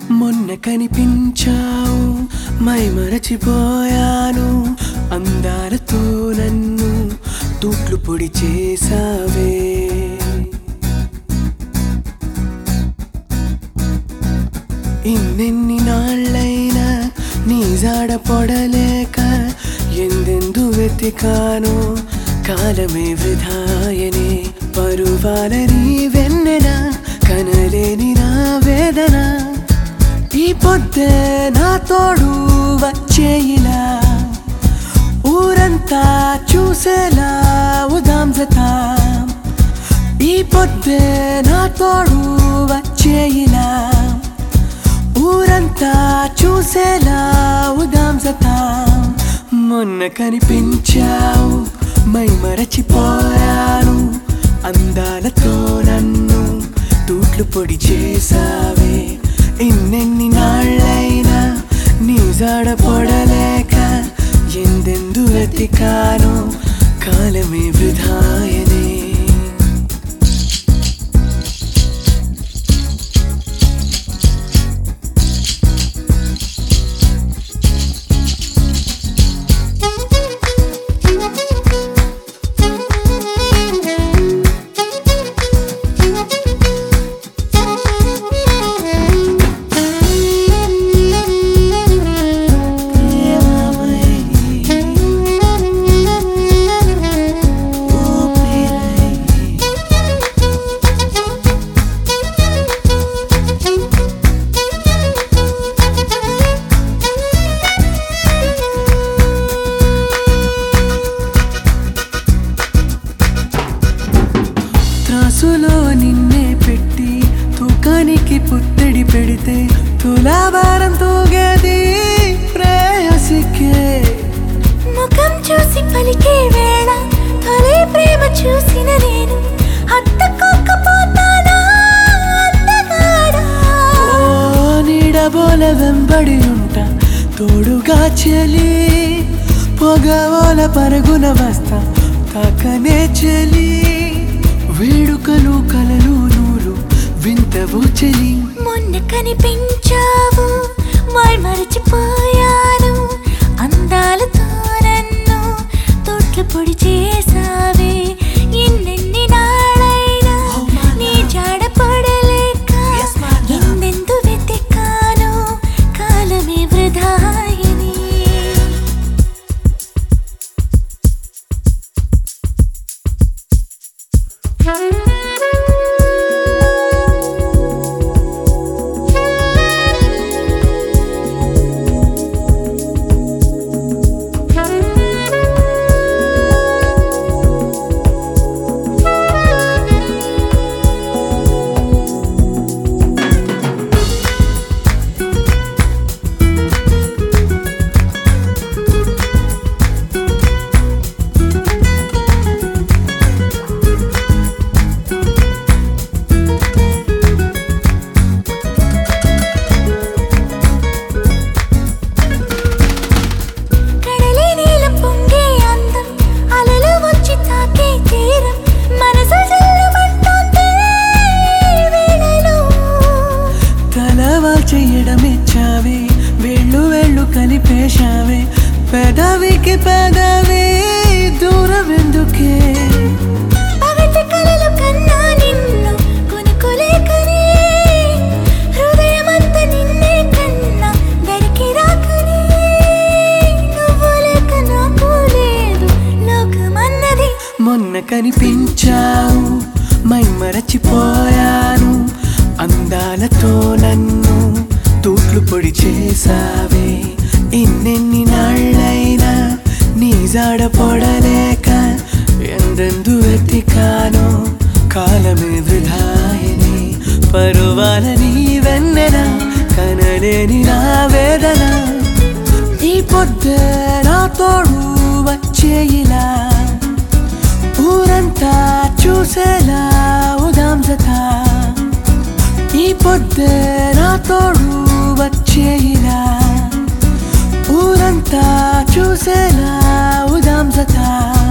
మొన్న కనిపించావు మై మరచిపోయాను అందాలతో నన్ను తూట్లు పొడి చేసావే ఇన్నెన్ని నాళ్ళైనా నీ జాడ పొడలేక ఎందెందు వెతికాను కాలమే వృధాయనే పరువాల నీ వెన్నెన కనలేని నా వేదన ఈ పొద్దే నా తోడు వచ్చేయిలా ఊరంతా చూసేలా ఉదాం జతాం ఈ పొద్దే నా తోడు వచ్చేయిలా ఊరంతా చూసేలా ఉదాం జతాం మొన్న కనిపించావు మై మరచిపోయాను అందాలతో నన్ను తూట్లు పొడి చేసావే ఎన్నెన్ని నాళ్ళైనా నీ జాడ పొడలేక ఎందెందు వెతికాను కాలమే వృధాయనే త్రాసులో నిన్నే పెట్టి తూకానికి పుత్తడి పెడితే తులాభారం తూగేది ప్రేయసికే ముఖం చూసి పలికే వేళ తొలి ప్రేమ చూసిన నేను హత్తుకోకపోతానా అందగాడా ఓ నీడబోల వెంబడి ఉంటా తోడుగా చెలి పొగవోల పరుగున వస్తా తాకనే చెలి వేడుకలు కలలు నూరు వింతవు చెలి మొన్న కనిపించావు మై మరచిపోయాను అందాలతో నన్ను తోట్లు పొడి చేసావే ఎన్నెన్ని నాడైనా నీ జాడ పడలేక ఎందెందు వెతికాను కాలమే వృధాయని కడలే నీలం పొంగే అందం అలలు వచ్చి తాకే తీరం మనసు జల్లుమంటోంది ఈ వేళలో తలవా చెయ్యడమిచ్చావే వెళ్ళు వెళ్ళు కలిపేశావే పెదవికి పెదవి దూరం ఎందుకే పగటి కలలు కన్నా నిన్ను కొనుక్కోలేకనే హృదయమంత నిన్నే కన్నా దరికి రాకనే నువ్వు లేక నాకు లేదు లోకమన్నది మొన్న కనిపించావు మై మరచిపోయాను అందాలతో నన్ను తూట్లు పొడి చేసావే ఎన్నెన్ని నాళ్ళైనా నీ జాడ పొడలేక ఎందెందు వెతికానో కాలమే వృధాయని పరువాల నీ వెన్నెల కనలేని నా వేదన ఈ పొద్దే నా తోడు వచ్చేయిలా ఊరంతా చూసేలా ఉదాం జతా ఈ పొద్దే నా తోడు వచ్చేయిలా ఊరంతా చూసేలా ఉదాం జతా